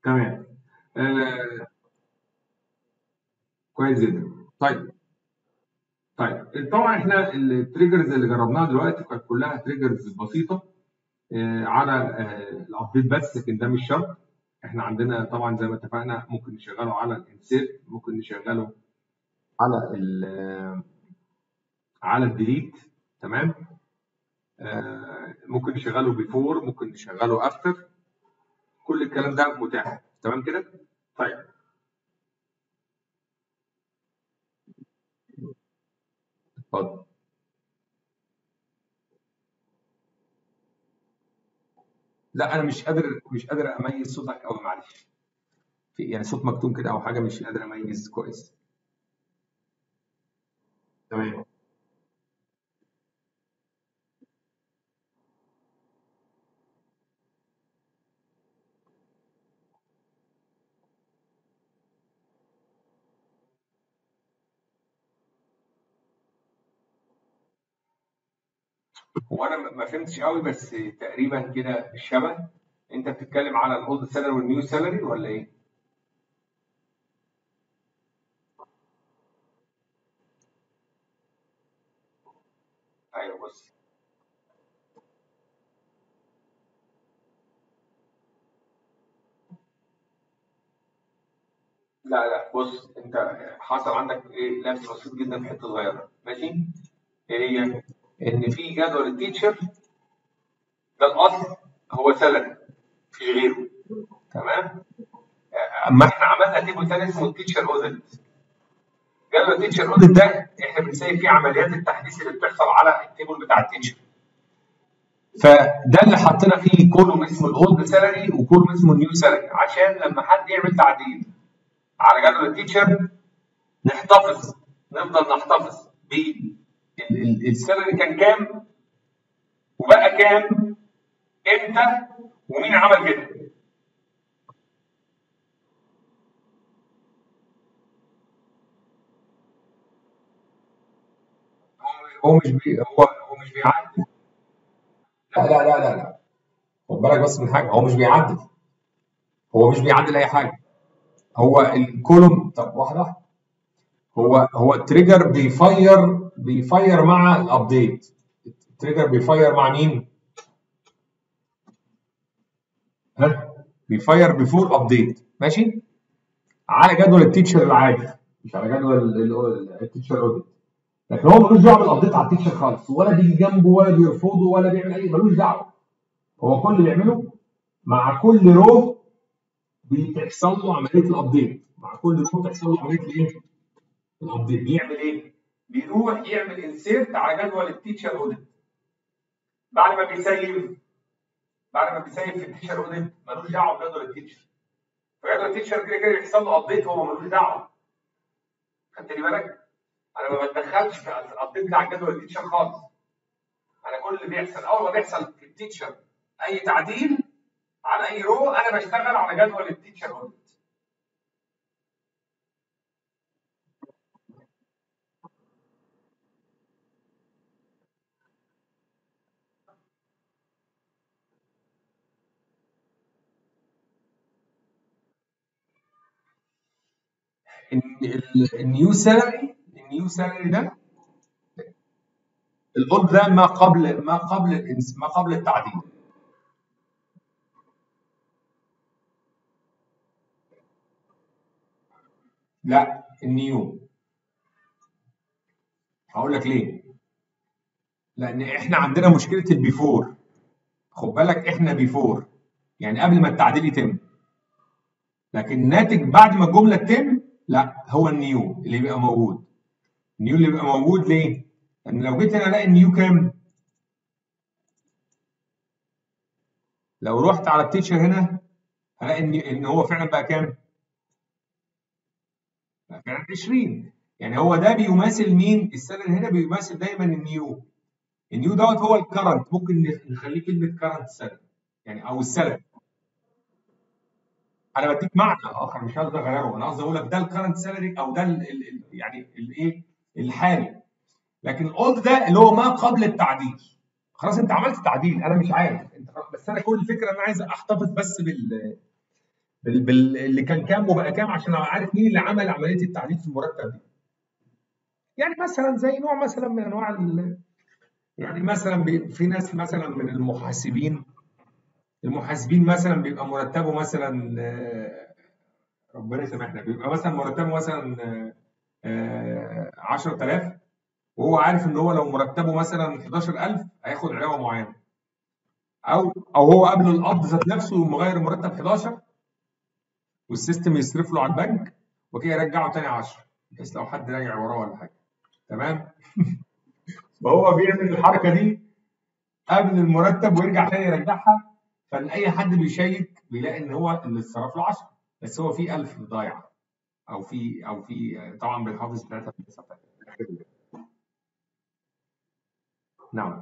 تمام آه كويس جدا طيب طيب طبعا احنا التريجرز اللي جربناها دلوقتي كانت كلها تريجرز بسيطه آه على آه الابديت بس لكن ده مش شرط احنا عندنا طبعا زي ما اتفقنا ممكن نشغله على الانسيرت ممكن نشغله على ال على الديليت تمام آه ممكن نشغله بيفور ممكن نشغله افتر كل الكلام ده متاح تمام كده طيب اتفضل لا انا مش قادر مش قادر اميز صوتك قوي معلش في يعني صوت مكتوم كده او حاجه مش قادر اميز كويس تمام هو انا ما فهمتش قوي بس تقريبا كده الشبه انت بتتكلم على الاولد سالري والنيو سالري ولا ايه؟ ايوه بص لا لا بص انت حصل عندك ايه لبس بسيط جدا في حته صغيره ماشي؟ ايه هي؟ ان في جدول التيتشر ده الاصل هو سالري مفيش غيره تمام؟ اما احنا عملنا تيبل تاني اسمه التيتشر اوديت جدول التيتشر اوديت ده احنا بنسيب فيه عمليات التحديث اللي بتحصل على التيبل بتاع التيتشر فده اللي حطينا فيه كولوم اسمه الاولد سالري وكولوم اسمه النيو سالري عشان لما حد يعمل تعديل على جدول التيتشر نحتفظ نفضل نحتفظ بالسالري كان كام وبقى كام امتى ومين عمل كده هو مش بي هو هو مش بيعدل لا لا لا لا لا خد بالك بس من حاجه هو مش بيعدل هو مش بيعدل اي حاجه هو الكولوم طب واحده هو هو التريجر بيفير بيفير مع الابديت التريجر بيفير مع مين؟ ها بيفير بيفور ابديت ماشي؟ على جدول التيتشر العادي مش على جدول التيتشر اوديت لكن هو ملوش دعوه بالابديت على التيتشر خالص ولا بيجي جنبه ولا بيرفضه ولا بيعمل اي ملوش دعوه هو كل اللي بيعمله مع كل رو بتحصل له عمليه الابديت مع كل رو بتحصل له عمليه الايه؟ الابديت بيعمل ايه؟ بيروح يعمل انسيرت على جدول التيتشر اوديت بعد ما بيسيف بعد ما بيسيف في التيتشر اوديت ملوش دعوه بجدول التيتشر فجدول التيتشر كده كده يحصل له ابديت هو ملوش دعوه خدت لي بالك؟ انا ما بتدخلش في الابديت بتاع جدول التيتشر خالص انا كل اللي بيحصل اول ما بيحصل في التيتشر اي تعديل على اي رو انا بشتغل على جدول التيتشر اوديت النيو سالري النيو سالري ده الاولد ده ما قبل ما قبل ما قبل التعديل لا النيو هقول لك ليه لان احنا عندنا مشكله البيفور خد بالك احنا بيفور يعني قبل ما التعديل يتم لكن الناتج بعد ما الجمله تتم لا هو النيو اللي بيبقى موجود النيو اللي بيبقى موجود ليه لان لو جيت هنا الاقي النيو كام لو رحت على التيتشر هنا هلاقي ان ان هو فعلا بقى كام بقى فعلا 20 يعني هو ده بيماثل مين السالري هنا بيماثل دايما النيو النيو دوت هو الكرنت ممكن نخليه كلمه كرنت سالري يعني او السالري انا بديك معنى اخر مش قصدي اغيره انا قصدي اقول لك ده الكرنت سالري او ده ال ال يعني الايه الحالي لكن الاولد ده اللي هو ما قبل التعديل خلاص انت عملت تعديل انا مش عارف انت بس انا كل الفكره انا عايز احتفظ بس بال بال... بال... اللي كان كام وبقى كام عشان ابقى عارف مين اللي عمل عمليه التعديل في المرتب دي يعني مثلا زي نوع مثلا من انواع ال... يعني مثلا بي... في ناس مثلا من المحاسبين المحاسبين مثلا بيبقى مرتبه مثلا آه، ربنا يسامحنا بيبقى مثلا مرتبه مثلا آه، 10000 وهو عارف ان هو لو مرتبه مثلا 11000 هياخد علاوه معينه او او هو قبل القبض ذات نفسه يقوم مغير المرتب 11 والسيستم يصرف له على البنك وكده يرجعه تاني 10 بحيث لو حد راجع وراه ولا حاجه تمام فهو بيعمل الحركه دي قبل المرتب ويرجع تاني يرجعها فاي حد بيشيك بيلاقي ان هو اللي اتصرف له 10 بس هو في 1000 ضايع او في او في طبعا بالحافظ بتاعتها في الحساب نعم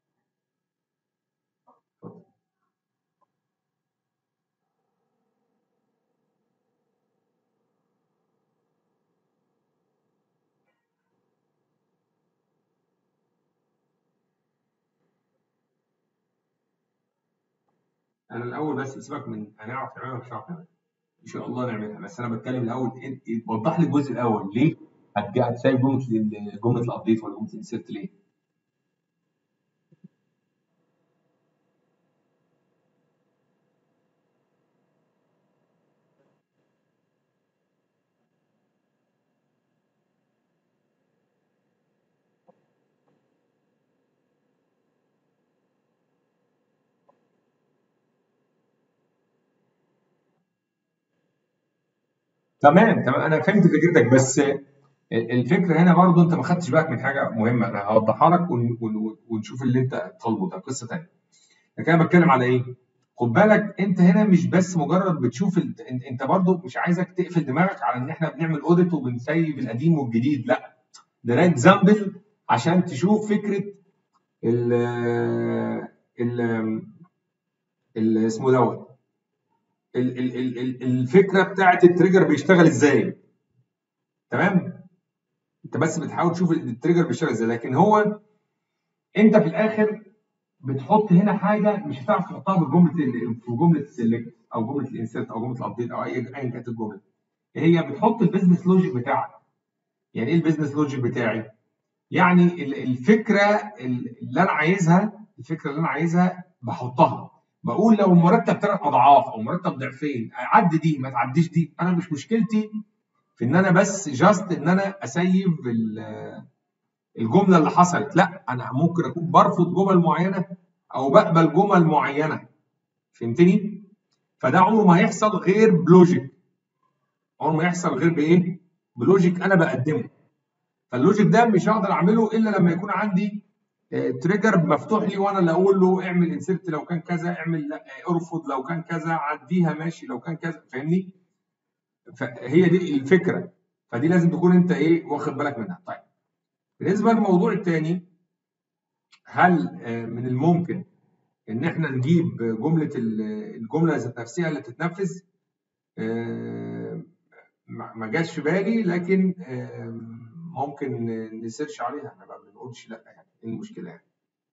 انا الاول بس سيبك من هنعرف نعملها مش هنعرف نعملها ان شاء الله نعملها بس انا بتكلم الاول إيه- وضح لي الجزء الاول ليه هتج- هتسايب جمله ال- جمله الابديت ولا جمله الانسيرت ليه؟ تمام تمام انا فهمت فكرتك بس الفكره هنا برضو انت ما خدتش بالك من حاجه مهمه انا هوضحها لك ون- ون- ونشوف اللي انت طالبه ده قصه ثانيه لكن انا بتكلم على ايه؟ خد بالك انت هنا مش بس مجرد بتشوف ال... انت انت برضو مش عايزك تقفل دماغك على ان احنا بنعمل اوديت وبنسيب القديم والجديد لا ده ده اكزامبل عشان تشوف فكره ال ال ال اسمه دوت ال- ال- ال- ال- الفكره بتاعت التريجر بيشتغل ازاي تمام انت بس بتحاول تشوف التريجر بيشتغل ازاي لكن هو انت في الاخر بتحط هنا حاجه مش هتعرف تحطها بجمله ال- في جمله السلكت او جمله الانسيرت او جمله الابديت او اي ايا كانت الجمله هي بتحط البيزنس لوجيك بتاعك يعني ايه البيزنس لوجيك بتاعي يعني ال- الفكره اللي انا عايزها الفكره اللي انا عايزها بحطها بقول لو المرتب ثلاث اضعاف او مرتب ضعفين عدي دي ما تعديش دي انا مش مشكلتي في ان انا بس جاست ان انا اسيب ال- الجمله اللي حصلت لا انا ممكن اكون برفض جمل معينه او بقبل جمل معينه فهمتني فده عمره ما هيحصل غير بلوجيك عمره ما يحصل غير بايه بلوجيك انا بقدمه فاللوجيك ده مش هقدر اعمله الا لما يكون عندي تريجر مفتوح لي وانا اللي اقول له اعمل انسرت لو كان كذا اعمل لا، ارفض لو كان كذا عديها ماشي لو كان كذا فاهمني فهي دي الفكره فدي لازم تكون انت ايه واخد بالك منها طيب بالنسبه للموضوع الثاني هل آه، من الممكن ان احنا نجيب جمله ال- الجمله ذات نفسها اللي تتنفذ آه، ما ما جاش في بالي لكن آه، ممكن نسيرش عليها احنا ما بنقولش لا يعني ايه المشكله يعني